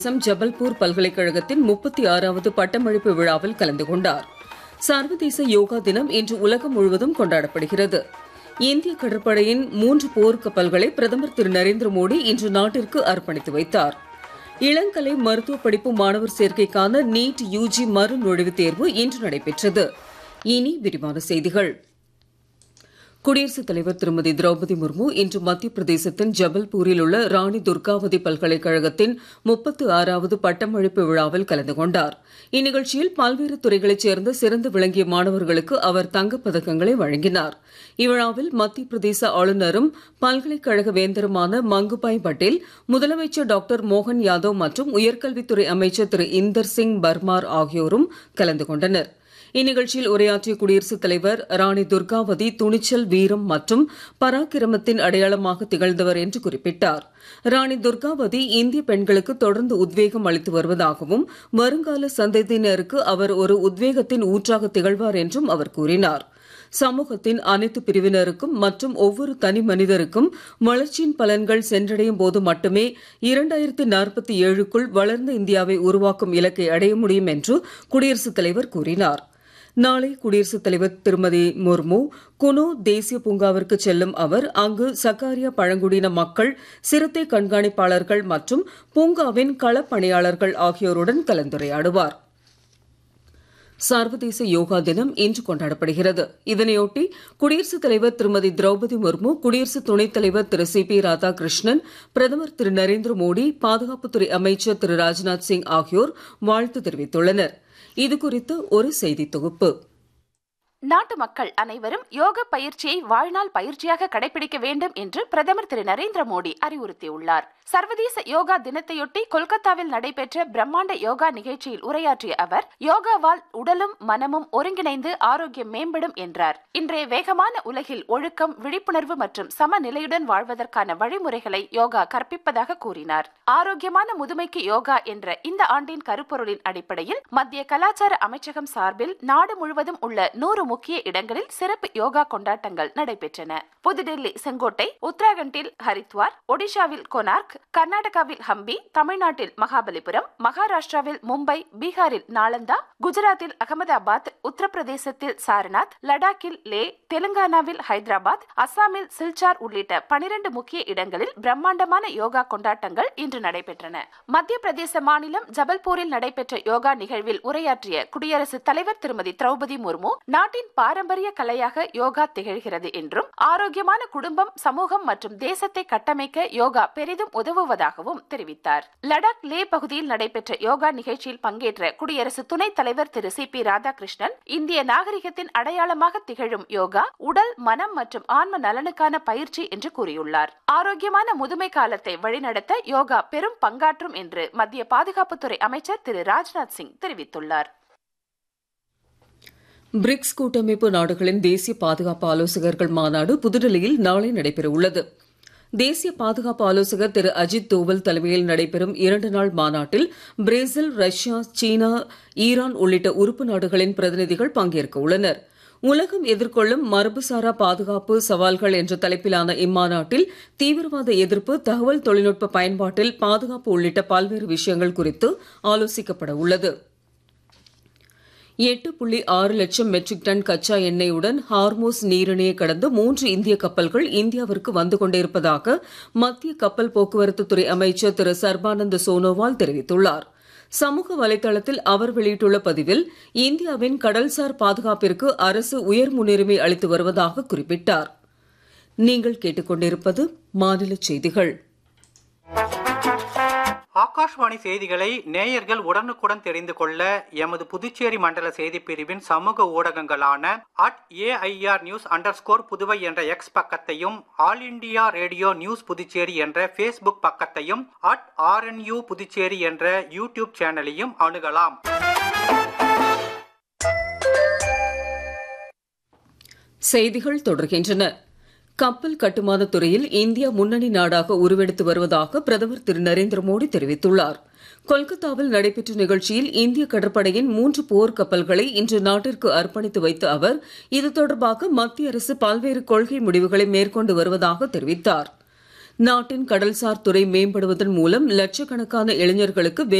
அசாம் ஜபல்பூர் பல்கலைக்கழகத்தின் முப்பத்தி ஆறாவது பட்டமளிப்பு விழாவில் கலந்து கொண்டார் சர்வதேச யோகா தினம் இன்று உலகம் முழுவதும் கொண்டாடப்படுகிறது இந்திய கடற்படையின் மூன்று போர் கப்பல்களை பிரதமர் திரு நரேந்திர மோடி இன்று நாட்டிற்கு அர்ப்பணித்து வைத்தார் இளங்கலை மருத்துவ படிப்பு மாணவர் சேர்க்கைக்கான நீட் யூஜி மறு நுழைவுத் தேர்வு இன்று நடைபெற்றது இனி விரிவான செய்திகள் குடியரசுத் தலைவர் திருமதி திரௌபதி முர்மு இன்று மத்திய பிரதேசத்தின் ஜபல்பூரில் உள்ள ராணி துர்காவதி பல்கலைக்கழகத்தின் முப்பத்து ஆறாவது பட்டமளிப்பு விழாவில் கலந்து கொண்டார் இந்நிகழ்ச்சியில் பல்வேறு துறைகளைச் சேர்ந்த சிறந்து விளங்கிய மாணவர்களுக்கு அவர் தங்கப் பதக்கங்களை வழங்கினார் இவ்விழாவில் மத்திய பிரதேச ஆளுநரும் பல்கலைக்கழக வேந்தருமான மங்குபாய் பட்டேல் முதலமைச்சர் டாக்டர் மோகன் யாதவ் மற்றும் உயர்கல்வித்துறை அமைச்சர் திரு இந்தர் சிங் பர்மார் ஆகியோரும் கலந்து கொண்டனர் இந்நிகழ்ச்சியில் உரையாற்றிய குடியரசுத் தலைவர் ராணி துர்காவதி துணிச்சல் வீரம் மற்றும் பராக்கிரமத்தின் அடையாளமாக திகழ்ந்தவர் என்று குறிப்பிட்டார் ராணி துர்காவதி இந்திய பெண்களுக்கு தொடர்ந்து உத்வேகம் அளித்து வருவதாகவும் வருங்கால சந்ததியினருக்கு அவர் ஒரு உத்வேகத்தின் ஊற்றாக திகழ்வார் என்றும் அவர் கூறினார் சமூகத்தின் அனைத்து பிரிவினருக்கும் மற்றும் ஒவ்வொரு தனி மனிதருக்கும் வளர்ச்சியின் பலன்கள் சென்றடையும் போது மட்டுமே இரண்டாயிரத்தி நாற்பத்தி ஏழுக்குள் வளர்ந்த இந்தியாவை உருவாக்கும் இலக்கை அடைய முடியும் என்று குடியரசுத் தலைவர் கூறினார் நாளை குடியரசுத் தலைவர் திருமதி முர்மு குனோ தேசிய பூங்காவிற்கு செல்லும் அவர் அங்கு சக்காரியா பழங்குடியின மக்கள் சிறுத்தை கண்காணிப்பாளர்கள் மற்றும் பூங்காவின் களப்பணியாளர்கள் ஆகியோருடன் கலந்துரையாடுவார் சர்வதேச யோகா தினம் இன்று கொண்டாடப்படுகிறது இதனையொட்டி குடியரசுத் தலைவர் திருமதி திரௌபதி முர்மு குடியரசு துணைத் தலைவர் திரு சி பி ராதாகிருஷ்ணன் பிரதமர் திரு நரேந்திர மோடி பாதுகாப்புத்துறை அமைச்சர் திரு ராஜ்நாத் சிங் ஆகியோர் வாழ்த்து தெரிவித்துள்ளனர் இதுகுறித்து ஒரு செய்தி தொகுப்பு நாட்டு மக்கள் அனைவரும் யோக பயிற்சியை வாழ்நாள் பயிற்சியாக கடைபிடிக்க வேண்டும் என்று பிரதமர் திரு நரேந்திர மோடி அறிவுறுத்தியுள்ளார் சர்வதேச யோகா தினத்தையொட்டி கொல்கத்தாவில் நடைபெற்ற பிரம்மாண்ட யோகா நிகழ்ச்சியில் உரையாற்றிய அவர் யோகாவால் உடலும் மனமும் ஒருங்கிணைந்து ஆரோக்கியம் மேம்படும் என்றார் இன்றைய வேகமான உலகில் ஒழுக்கம் விழிப்புணர்வு மற்றும் சமநிலையுடன் வாழ்வதற்கான வழிமுறைகளை யோகா கற்பிப்பதாக கூறினார் ஆரோக்கியமான முதுமைக்கு யோகா என்ற இந்த ஆண்டின் கருப்பொருளின் அடிப்படையில் மத்திய கலாச்சார அமைச்சகம் சார்பில் நாடு முழுவதும் உள்ள நூறு முக்கிய இடங்களில் சிறப்பு யோகா கொண்டாட்டங்கள் நடைபெற்றன புதுடெல்லி செங்கோட்டை உத்தராகண்டில் ஹரித்வார் ஒடிஷாவில் கொனார்க் கர்நாடகாவில் ஹம்பி தமிழ்நாட்டில் மகாபலிபுரம் மகாராஷ்டிராவில் மும்பை பீகாரில் நாலந்தா குஜராத்தில் அகமதாபாத் உத்தரப்பிரதேசத்தில் சாரநாத் லடாக்கில் லே தெலுங்கானாவில் ஹைதராபாத் அஸ்ஸாமில் சில்சார் உள்ளிட்ட பனிரண்டு முக்கிய இடங்களில் பிரம்மாண்டமான யோகா கொண்டாட்டங்கள் இன்று நடைபெற்றன மத்திய பிரதேச மாநிலம் ஜபல்பூரில் நடைபெற்ற யோகா நிகழ்வில் உரையாற்றிய குடியரசுத் தலைவர் திருமதி திரௌபதி முர்மு நாட்டின் பாரம்பரிய கலையாக யோகா திகழ்கிறது என்றும் ஆரோக்கியமான குடும்பம் சமூகம் மற்றும் தேசத்தை கட்டமைக்க யோகா பெரிதும் உதவுவதாகவும் தெரிவித்தார் லடாக் லே பகுதியில் நடைபெற்ற யோகா நிகழ்ச்சியில் பங்கேற்ற குடியரசு துணைத் தலைவர் திரு சி பி ராதாகிருஷ்ணன் இந்திய நாகரிகத்தின் அடையாளமாக திகழும் யோகா உடல் மனம் மற்றும் ஆன்ம நலனுக்கான பயிற்சி என்று கூறியுள்ளார் ஆரோக்கியமான முதுமை காலத்தை வழிநடத்த யோகா பெரும் பங்காற்றும் என்று மத்திய பாதுகாப்புத்துறை அமைச்சர் திரு ராஜ்நாத் சிங் தெரிவித்துள்ளார் பிரிக்ஸ் கூட்டமைப்பு நாடுகளின் தேசிய பாதுகாப்பு ஆலோசகர்கள் மாநாடு புதுடெல்லியில் நாளை நடைபெறவுள்ளது தேசிய பாதுகாப்பு ஆலோசகர் திரு அஜித் தோவல் தலைமையில் நடைபெறும் இரண்டு நாள் மாநாட்டில் பிரேசில் ரஷ்யா சீனா ஈரான் உள்ளிட்ட உறுப்பு நாடுகளின் பிரதிநிதிகள் பங்கேற்க உள்ளனர் உலகம் எதிர்கொள்ளும் மரபுசாரா பாதுகாப்பு சவால்கள் என்ற தலைப்பிலான இம்மாநாட்டில் தீவிரவாத எதிர்ப்பு தகவல் தொழில்நுட்ப பயன்பாட்டில் பாதுகாப்பு உள்ளிட்ட பல்வேறு விஷயங்கள் குறித்து ஆலோசிக்கப்பட உள்ளது எட்டு புள்ளி ஆறு லட்சம் மெட்ரிக் டன் கச்சா எண்ணெயுடன் ஹார்மோஸ் நீரிணையை கடந்து மூன்று இந்திய கப்பல்கள் இந்தியாவிற்கு வந்து கொண்டிருப்பதாக மத்திய கப்பல் போக்குவரத்து துறை அமைச்சர் திரு சர்பானந்த சோனோவால் தெரிவித்துள்ளார் சமூக வலைதளத்தில் அவர் வெளியிட்டுள்ள பதிவில் இந்தியாவின் கடல்சார் பாதுகாப்பிற்கு அரசு உயர் முன்னுரிமை அளித்து வருவதாக குறிப்பிட்டார் நீங்கள் கேட்டுக்கொண்டிருப்பது மாநில செய்திகள் ஆகாஷ்வாணி செய்திகளை நேயர்கள் உடனுக்குடன் தெரிந்து கொள்ள எமது புதுச்சேரி மண்டல செய்திப் பிரிவின் சமூக ஊடகங்களான at AIR news underscore Puduvai என்ற எக்ஸ் பக்கத்தையும் All India Radio news Puducherry என்ற ஃபேஸ்புக் பக்கத்தையும் அட் ஆர்என்யூ புதுச்சேரி என்ற யூடியூப் சேனலையும் அணுகலாம் செய்திகள் தொடர்கின்றன கப்பல் கட்டுமான துறையில் இந்தியா முன்னணி நாடாக உருவெடுத்து வருவதாக பிரதமர் திரு நரேந்திர மோடி தெரிவித்துள்ளார் கொல்கத்தாவில் நடைபெற்ற நிகழ்ச்சியில் இந்திய கடற்படையின் மூன்று போர் கப்பல்களை இன்று நாட்டிற்கு அர்ப்பணித்து வைத்த அவர் இது தொடர்பாக மத்திய அரசு பல்வேறு கொள்கை முடிவுகளை மேற்கொண்டு வருவதாக தெரிவித்தார் நாட்டின் கடல்சார் துறை மேம்படுவதன் மூலம் லட்சக்கணக்கான இளைஞர்களுக்கு